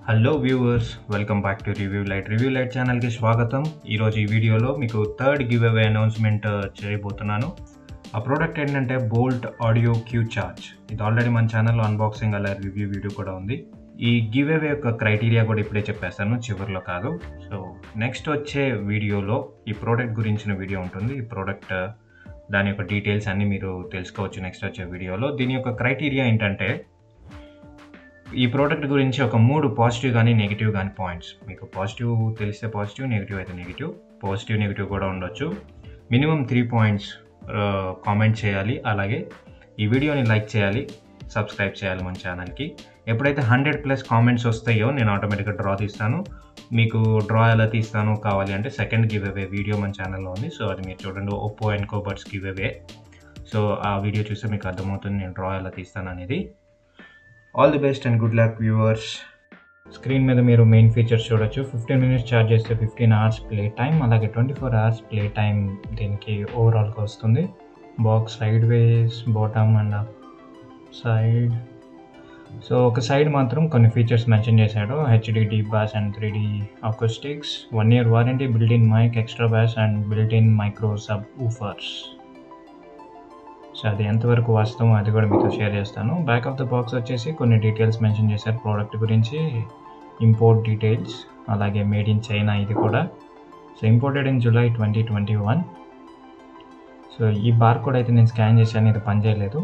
hello viewers welcome back to review light review light ఛానల్కి స్వాగతం ఈరోజు ఈ వీడియోలో మీకు థర్డ్ గివ్ అవే అనౌన్స్మెంట్ చేయబోతున్నాను ఆ ప్రోడక్ట్ ఏంటంటే బోల్ట్ ఆడియో క్యూ చార్జ్ ఇది ఆల్రెడీ మన ఛానల్లో అన్బాక్సింగ్ అలా రివ్యూ వీడియో కూడా ఉంది ఈ గివ్ అవే యొక్క క్రైటీరియా కూడా ఇప్పుడే చెప్పేస్తాను చివరిలో కాదు సో నెక్స్ట్ వచ్చే వీడియోలో ఈ ప్రోడక్ట్ గురించిన వీడియో ఉంటుంది ఈ ప్రోడక్ట్ దాని యొక్క డీటెయిల్స్ అన్నీ మీరు తెలుసుకోవచ్చు నెక్స్ట్ వచ్చే వీడియోలో దీని యొక్క క్రైటీరియా ఏంటంటే ఈ ప్రోడక్ట్ గురించి ఒక మూడు పాజిటివ్ కానీ నెగిటివ్ కానీ పాయింట్స్ మీకు పాజిటివ్ తెలిస్తే పాజిటివ్ నెగిటివ్ అయితే నెగిటివ్ పాజిటివ్ నెగిటివ్ కూడా ఉండొచ్చు మినిమం త్రీ పాయింట్స్ కామెంట్ చేయాలి అలాగే ఈ వీడియోని లైక్ చేయాలి సబ్స్క్రైబ్ చేయాలి మన ఛానల్కి ఎప్పుడైతే హండ్రెడ్ ప్లస్ కామెంట్స్ వస్తాయో నేను ఆటోమేటిక్గా డ్రా తీస్తాను మీకు డ్రా ఎలా తీస్తాను కావాలి అంటే సెకండ్ గివ్ అవే వీడియో మన ఛానల్లో ఉంది సో అది మీరు చూడండి ఒప్పో అండ్ కోబర్ట్స్ గివ్ అవే సో ఆ వీడియో చూస్తే మీకు అర్థమవుతుంది నేను డ్రా ఎలా తీస్తాను అనేది all the best and good luck viewers screen మీద మీరు మెయిన్ ఫీచర్స్ చూడొచ్చు ఫిఫ్టీన్ మినిట్స్ ఛార్జ్ చేస్తే ఫిఫ్టీన్ అవర్స్ ప్లే టైం అలాగే twenty four hours play time దీనికి ఓవరాల్గా వస్తుంది బాక్స్ సైడ్ వేస్ బాటమ్ అండ్ సైడ్ సో ఒక సైడ్ మాత్రం కొన్ని ఫీచర్స్ మెన్షన్ చేశాడు HD D bass and three D acoustics one year warranty built in mic extra bass and built in micro sub woofers so అది ఎంతవరకు వాస్తవం అది కూడా మీతో షేర్ చేస్తాను బ్యాక్ ఆఫ్ ద బాక్స్ వచ్చేసి కొన్ని డీటెయిల్స్ మెన్షన్ చేశారు ప్రోడక్ట్ గురించి ఇంపోర్ట్ డీటెయిల్స్ అలాగే మేడ్ ఇన్ చైనా ఇది కూడా so imported in July twenty twenty one so ఈ బార్ కోడ్ అయితే నేను స్కాన్ చేశాను ఇది పనిచేయలేదు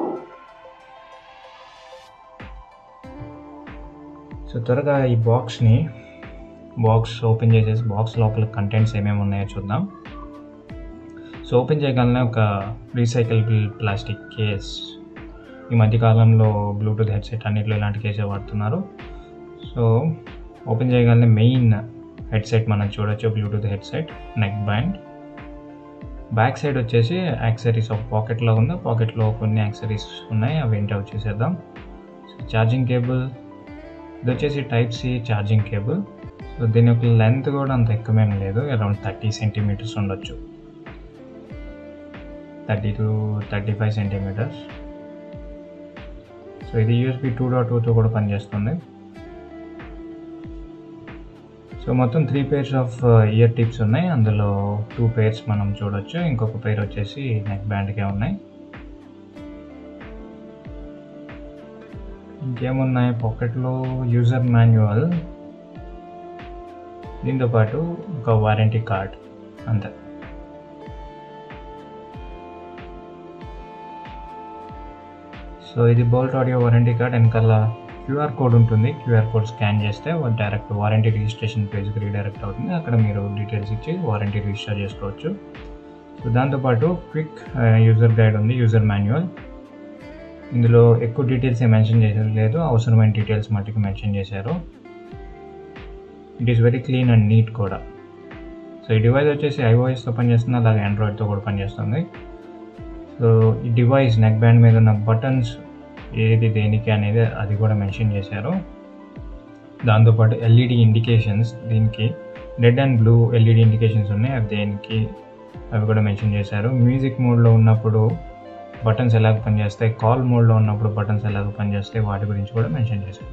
సో త్వరగా ఈ బాక్స్ని బాక్స్ ఓపెన్ చేసేసి బాక్స్ లోపల కంటెంట్స్ ఏమేమి ఉన్నాయో చూద్దాం సో ఓపెన్ చేయగలనే ఒక రీసైకిల్బుల్ ప్లాస్టిక్ కేస్ ఈ మధ్యకాలంలో బ్లూటూత్ హెడ్సెట్ అన్నిట్లో ఇలాంటి కేసే వాడుతున్నారు సో ఓపెన్ చేయగలనే మెయిన్ హెడ్సెట్ మనం చూడొచ్చు Bluetooth headset neck band back side వచ్చేసి యాక్సరీస్ ఒక పాకెట్లో ఉంది పాకెట్లో కొన్ని యాక్సరీస్ ఉన్నాయి అవి ఏంటో వచ్చేసేద్దాం సో ఛార్జింగ్ కేబుల్ ఇది వచ్చేసి type C charging cable so దీని యొక్క లెంత్ కూడా అంత ఎక్కువేం లేదు అరౌండ్ థర్టీ సెంటీమీటర్స్ ఉండొచ్చు thirty to thirty five centimetres so ఇది యూఎస్బి టూ డాట్ టూతో కూడా పనిచేస్తుంది సో మొత్తం three pairs of ear tips ఉన్నాయి అందులో టూ పేర్స్ మనం చూడొచ్చు ఇంకొక పేర్ వచ్చేసి నెక్ బ్యాండ్కే ఉన్నాయి ఇంకేమున్నాయి పాకెట్లో యూజర్ మాన్యువల్ దీంతో పాటు ఒక వారంటీ కార్డ్ అంతే సో ఇది బోల్ట్ ఆడియో వారంటీ కార్డ్ వెనకాల క్యూఆర్ కోడ్ ఉంటుంది క్యూఆర్ కోడ్ స్కాన్ చేస్తే డైరెక్ట్ వారంటీ రిజిస్ట్రేషన్ పేజ్కి రీడైరెక్ట్ అవుతుంది అక్కడ మీరు డీటెయిల్స్ ఇచ్చి వారంటీ రిజిస్టర్ చేసుకోవచ్చు సో దాంతోపాటు క్విక్ యూజర్ గైడ్ ఉంది యూజర్ మాన్యువల్ ఇందులో ఎక్కువ డీటెయిల్స్ ఏ మెన్షన్ చేసేది లేదు అవసరమైన డీటెయిల్స్ మట్టుకు మెన్షన్ చేశారు it is very clean and neat కూడా సో ఈ డివైస్ వచ్చేసి ఐఓఎస్తో పనిచేస్తుంది అలాగే ఆండ్రాయిడ్తో కూడా పనిచేస్తుంది సో ఈ డివైస్ నెక్ బ్యాండ్ మీద ఉన్న బటన్స్ ఏది దేనికి అనేది అది కూడా మెన్షన్ చేశారు దాంతోపాటు ఎల్ఈడి ఇండికేషన్స్ దీనికి red and blue LED indications ఉన్నాయి అవి దేనికి అవి కూడా మెన్షన్ చేశారు మ్యూజిక్ మోడ్లో ఉన్నప్పుడు బటన్స్ ఎలాగ పనిచేస్తాయి కాల్ మోడ్లో ఉన్నప్పుడు బటన్స్ ఎలాగ పనిచేస్తాయి వాటి గురించి కూడా మెన్షన్ చేశారు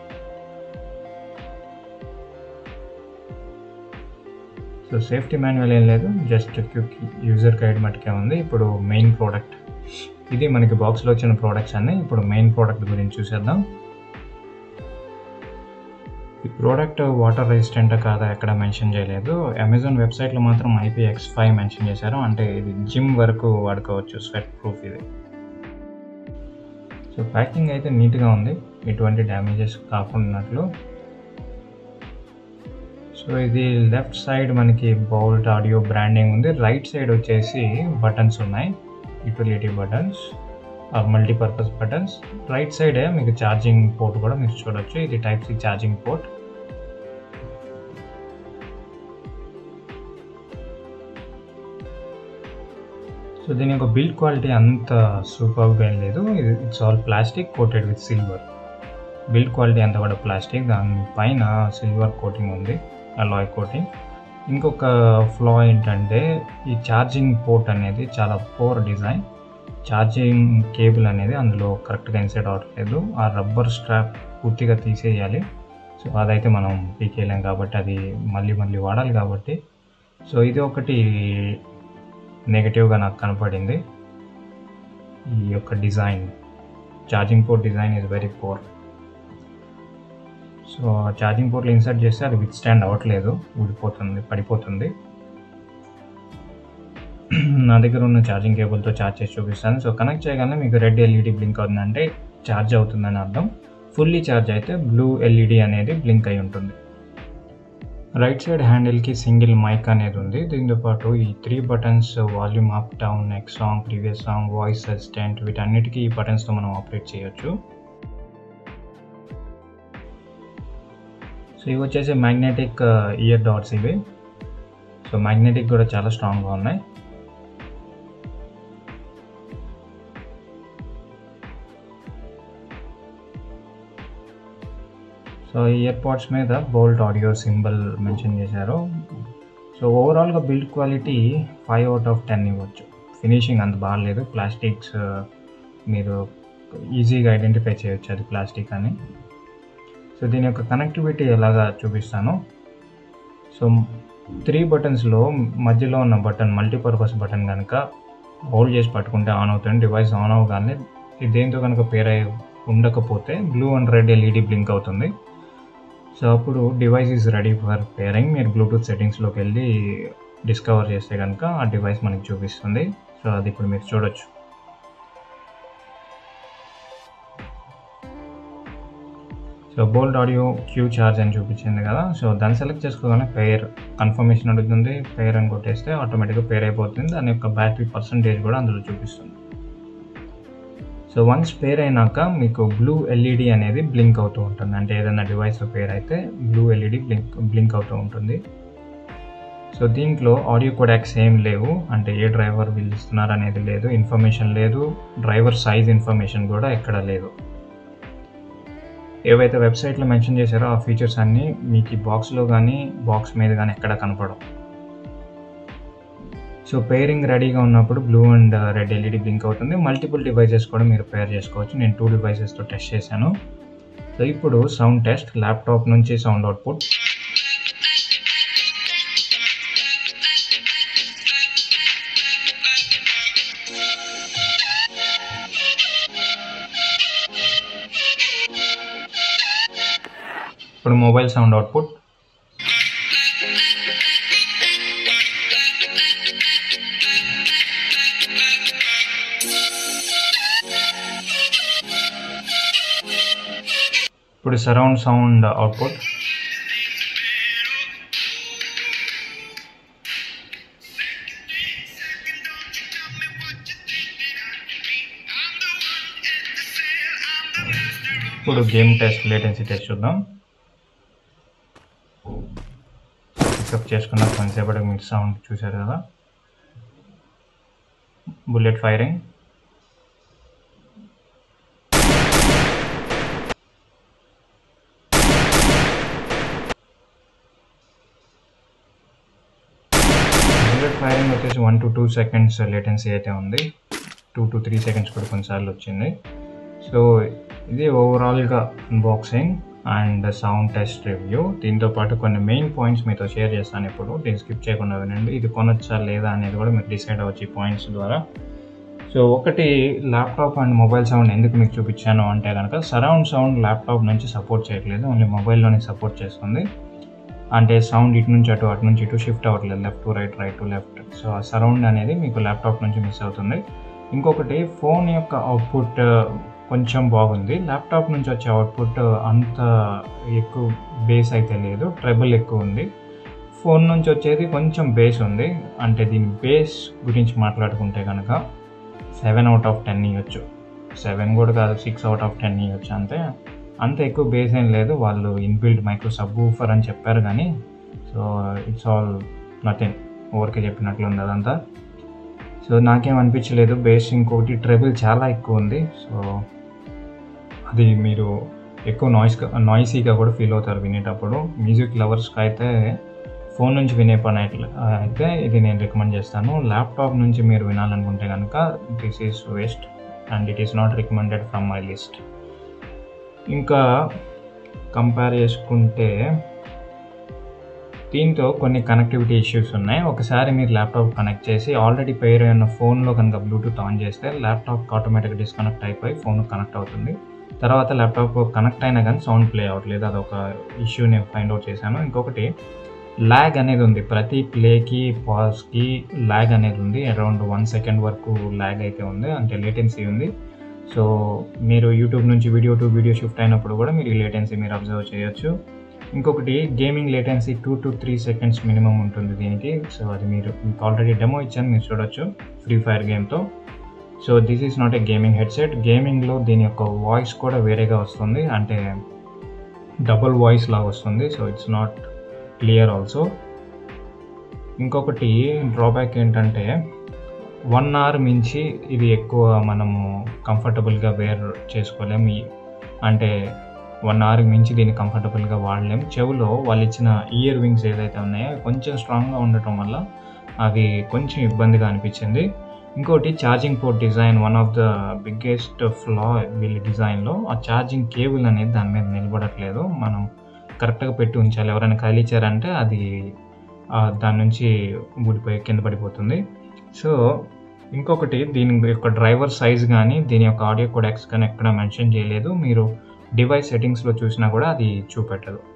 సో సేఫ్టీ మాన్యువల్ ఏం లేదు జస్ట్ క్విక్ యూజర్ గైడ్ మటుకే ఉంది ఇప్పుడు మెయిన్ ప్రోడక్ట్ ఇది మనకి బాక్స్లో వచ్చిన ప్రోడక్ట్స్ అన్నీ ఇప్పుడు మెయిన్ ప్రోడక్ట్ గురించి చూసేద్దాం ఈ ప్రోడక్ట్ వాటర్ రెసిస్టెంట్ కాదా ఎక్కడ మెన్షన్ చేయలేదు అమెజాన్ వెబ్సైట్లో మాత్రం ఐపీఎక్స్ ఫైవ్ మెన్షన్ చేశారు అంటే ఇది జిమ్ వరకు వాడుకోవచ్చు స్వెట్ ప్రూఫ్ ఇది సో ప్యాకింగ్ అయితే నీట్గా ఉంది ఎటువంటి డ్యామేజెస్ కాకుండాట్లు సో ఇది లెఫ్ట్ సైడ్ మనకి బౌల్ట్ ఆడియో బ్రాండింగ్ ఉంది రైట్ సైడ్ వచ్చేసి బటన్స్ ఉన్నాయి utility buttons multipurpose buttons right సైడే మీకు ఛార్జింగ్ పోర్ట్ కూడా మీరు చూడొచ్చు ఇది type C charging port so దీని యొక్క బిల్డ్ క్వాలిటీ అంత సూపర్గా ఏం లేదు it's all plastic coated with silver build quality అంతా కూడా ప్లాస్టిక్ దాని పైన సిల్వర్ కోటింగ్ ఉంది అలాయ్ కోటింగ్ ఇంకొక ఫ్లా ఏంటంటే ఈ ఛార్జింగ్ పోర్ట్ అనేది చాలా పోర్ డిజైన్ ఛార్జింగ్ కేబుల్ అనేది అందులో కరెక్ట్గా ఇన్సెట్ అవ్వట్లేదు ఆ రబ్బర్ స్ట్రాప్ పూర్తిగా తీసేయాలి సో అదైతే మనం పీకేయలేం కాబట్టి అది మళ్ళీ మళ్ళీ వాడాలి కాబట్టి సో ఇది ఒకటి నెగటివ్గా నాకు కనపడింది ఈ యొక్క design charging port design is very poor so charging పోర్ట్లో ఇన్సర్ట్ చేస్తే అది విత్ స్టాండ్ అవ్వట్లేదు ఊడిపోతుంది పడిపోతుంది నా దగ్గర ఉన్న ఛార్జింగ్ కేబుల్తో ఛార్జ్ చేసి చూపిస్తాను సో కనెక్ట్ చేయగానే మీకు రెడ్ ఎల్ఈడి బ్లింక్ అవుతుందంటే ఛార్జ్ అవుతుందని అర్థం ఫుల్లీ ఛార్జ్ అయితే బ్లూ ఎల్ఈడి అనేది బ్లింక్ అయి ఉంటుంది రైట్ సైడ్ హ్యాండిల్కి సింగిల్ మైక్ అనేది ఉంది దీంతో పాటు ఈ three buttons volume up down next song previous song voice assistant వీటన్నిటికీ ఈ బటన్స్తో మనం ఆపరేట్ చేయొచ్చు సో ఇవి వచ్చేసి మ్యాగ్నెటిక్ ఇయర్ డాట్స్ ఇవి సో మ్యాగ్నెటిక్ కూడా చాలా స్ట్రాంగ్గా ఉన్నాయి సో ఇయర్ పాడ్స్ మీద బోల్ట్ ఆడియో సింబల్ మెన్షన్ చేశారు సో ఓవరాల్గా build quality five out of ten ఇవ్వచ్చు ఫినిషింగ్ అంత బాగాలేదు ప్లాస్టిక్స్ మీరు ఈజీగా ఐడెంటిఫై చేయొచ్చు అది ప్లాస్టిక్ అని సో దీని యొక్క కనెక్టివిటీ ఎలాగా చూపిస్తాను సో త్రీ బటన్స్లో మధ్యలో ఉన్న బటన్ మల్టీపర్పస్ బటన్ కనుక హోల్డ్ చేసి పట్టుకుంటే ఆన్ అవుతుంది డివైస్ ఆన్ అవగానే ఇది దేంతో కనుక పేర్ అయి ఉండకపోతే blue and red LED blink అవుతుంది సో అప్పుడు device is ready for pairing మీరు బ్లూటూత్ సెట్టింగ్స్లోకి వెళ్ళి డిస్కవర్ చేస్తే కనుక ఆ డివైస్ మనకి చూపిస్తుంది సో అది ఇప్పుడు మీరు చూడొచ్చు so Boult audio Q charge అని చూపించింది కదా సో దాన్ని సెలెక్ట్ చేసుకోగానే పేర్ కన్ఫర్మేషన్ అడుగుతుంది పేర్ అని కొట్టేస్తే ఆటోమేటిక్గా పేర్ అయిపోతుంది దాని యొక్క బ్యాటరీ పర్సంటేజ్ కూడా అందులో చూపిస్తుంది సో వన్స్ పేర్ అయినాక మీకు బ్లూ ఎల్ఈడి అనేది బ్లింక్ అవుతూ ఉంటుంది అంటే ఏదైనా డివైస్ పేర్ అయితే బ్లూ ఎల్ఈడి బ్లింక్ బ్లింక్ అవుతూ ఉంటుంది సో దీంట్లో ఆడియో కోడాక్స్ ఏం లేవు అంటే ఏ డ్రైవర్ వీళ్ళు ఇస్తున్నారు అనేది లేదు ఇన్ఫర్మేషన్ లేదు డ్రైవర్ సైజ్ ఇన్ఫర్మేషన్ కూడా ఎక్కడ లేదు ఏవైతే వెబ్సైట్లో మెన్షన్ చేశారో ఆ ఫీచర్స్ అన్నీ మీకు ఈ బాక్స్లో కానీ బాక్స్ మీద కానీ ఎక్కడ కనపడవు సో పేరింగ్ రెడీగా ఉన్నప్పుడు blue and red LED blink అవుతుంది మల్టిపుల్ డివైసెస్ కూడా మీరు పేర్ చేసుకోవచ్చు నేను టూ డివైసెస్తో టెస్ట్ చేశాను సో ఇప్పుడు సౌండ్ టెస్ట్ ల్యాప్టాప్ నుంచి సౌండ్ అవుట్పుట్ ఇప్పుడు మొబైల్ సౌండ్ అవుట్పుట్ ఇప్పుడు సరౌండ్ సౌండ్ అవుట్పుట్ ఇప్పుడు గేమ్ టెస్ట్ లేటెన్సీ టెస్ట్ చూద్దాం పికప్ చేసుకున్న కొంతసేపటికి మీరు సౌండ్ చూశారు కదా బుల్లెట్ ఫైరింగ్ బుల్లెట్ ఫైరింగ్ వచ్చేసి one to two seconds latency అయితే ఉంది టూ టు త్రీ సెకండ్స్ కూడా కొన్నిసార్లు వచ్చింది సో ఇది ఓవరాల్గా unboxing and sound test review దీంతో పాటు కొన్ని మెయిన్ పాయింట్స్ మీతో షేర్ చేస్తాను ఇప్పుడు దీన్ని స్కిప్ చేయకుండా వినండి ఇది కొనొచ్చా లేదా అనేది కూడా మీరు డిసైడ్ అవ్వచ్చు ఈ పాయింట్స్ ద్వారా సో ఒకటి ల్యాప్టాప్ అండ్ మొబైల్ సౌండ్ ఎందుకు మీకు చూపించాను అంటే కనుక సరౌండ్ సౌండ్ ల్యాప్టాప్ నుంచి సపోర్ట్ చేయట్లేదు ఓన్లీ మొబైల్లోనే సపోర్ట్ చేస్తుంది అంటే సౌండ్ ఇటు నుంచి అటు అటు నుంచి ఇటు షిఫ్ట్ అవ్వట్లేదు left to right right to left so ఆ సరౌండ్ అనేది మీకు ల్యాప్టాప్ నుంచి మిస్ అవుతుంది ఇంకొకటి ఫోన్ యొక్క అవుట్పుట్ కొంచెం బాగుంది ల్యాప్టాప్ నుంచి వచ్చే అవుట్పుట్ అంత ఎక్కువ బేస్ అయితే లేదు ట్రెబుల్ ఎక్కువ ఉంది ఫోన్ నుంచి వచ్చేది కొంచెం బేస్ ఉంది అంటే దీని బేస్ గురించి మాట్లాడుకుంటే కనుక సెవెన్ అవుట్ ఆఫ్ టెన్ ఇవ్వచ్చు సెవెన్ కూడా కాదు సిక్స్ అవుట్ ఆఫ్ టెన్ ఇవ్వచ్చు అంతే అంత ఎక్కువ బేస్ ఏం లేదు వాళ్ళు ఇన్బిల్డ్ మైక్రో సబ్ ఊఫర్ అని చెప్పారు కానీ సో ఇట్స్ ఆల్ నథింగ్ ఊరికే చెప్పినట్లు ఉంది అదంతా సో నాకేం అనిపించలేదు బేస్ ఇంకొకటి ట్రెబుల్ చాలా ఎక్కువ ఉంది సో అది మీరు ఎక్కువ నాయిస్ నాయిసీగా కూడా ఫీల్ అవుతారు వినేటప్పుడు మ్యూజిక్ లవర్స్కి అయితే ఫోన్ నుంచి వినే పని అట్లా అయితే ఇది నేను రికమెండ్ చేస్తాను ల్యాప్టాప్ నుంచి మీరు వినాలనుకుంటే కనుక this is waste and it is not recommended from my list ఇంకా కంపేర్ చేసుకుంటే దీంతో కొన్ని కనెక్టివిటీ ఇష్యూస్ ఉన్నాయి ఒకసారి మీరు ల్యాప్టాప్ కనెక్ట్ చేసి ఆల్రెడీ పేర్ అయిన ఫోన్లో కనుక బ్లూటూత్ ఆన్ చేస్తే ల్యాప్టాప్ ఆటోమేటిక్గా డిస్కనెక్ట్ అయిపోయి ఫోన్ కనెక్ట్ అవుతుంది తర్వాత ల్యాప్టాప్ కనెక్ట్ అయినా కానీ సౌండ్ ప్లే అవ్వట్లేదు అదొక ఇష్యూ నేను ఫైండ్ అవుట్ చేశాను ఇంకొకటి ల్యాగ్ అనేది ఉంది ప్రతి ప్లేకి పాజ్కి ల్యాగ్ అనేది ఉంది అరౌండ్ వన్ సెకండ్ వరకు ల్యాగ్ అయితే ఉంది అంటే లేటెన్సీ ఉంది సో మీరు యూట్యూబ్ నుంచి వీడియో టు వీడియో షిఫ్ట్ అయినప్పుడు కూడా మీరు ఈ లేటెన్సీ మీరు అబ్జర్వ్ చేయొచ్చు ఇంకొకటి gaming latency two to three seconds minimum ఉంటుంది దీనికి సో అది మీరు మీకు ఆల్రెడీ డెమో ఇచ్చాను మీరు చూడొచ్చు ఫ్రీ ఫైర్ గేమ్తో so this is not a gaming headset గేమింగ్లో దీని యొక్క వాయిస్ కూడా వేరేగా వస్తుంది అంటే డబుల్ వాయిస్ లాగా వస్తుంది so it's not clear also ఇంకొకటి డ్రాబ్యాక్ ఏంటంటే వన్ అవర్ మించి ఇది ఎక్కువ మనము కంఫర్టబుల్గా వేర్ చేసుకోలేము ఈ- అంటే వన్ అవర్ మించి దీన్ని కంఫర్టబుల్గా వాడలేము చెవులో వాళ్ళు ఇచ్చిన ఇయర్ వింగ్స్ ఏదైతే ఉన్నాయో అవి కొంచెం స్ట్రాంగ్గా ఉండటం వల్ల అవి కొంచెం ఇబ్బందిగా అనిపించింది ఇంకోటి charging port design one of the biggest flaw వీళ్ళ డిజైన్లో ఆ ఛార్జింగ్ కేబుల్ అనేది దాని మీద నిలబడట్లేదు మనం కరెక్ట్గా పెట్టి ఉంచాలి ఎవరైనా కదిలించారంటే అది ఆ, దాని నుంచి ఊడిపోయి కింద పడిపోతుంది సో ఇంకొకటి దీని యొక్క డ్రైవర్ సైజ్ కానీ దీని యొక్క ఆడియో కోడెక్స్ కానీ ఎక్కడ మెన్షన్ చేయలేదు మీరు డివైస్ సెట్టింగ్స్లో చూసినా కూడా అది చూపెట్టదు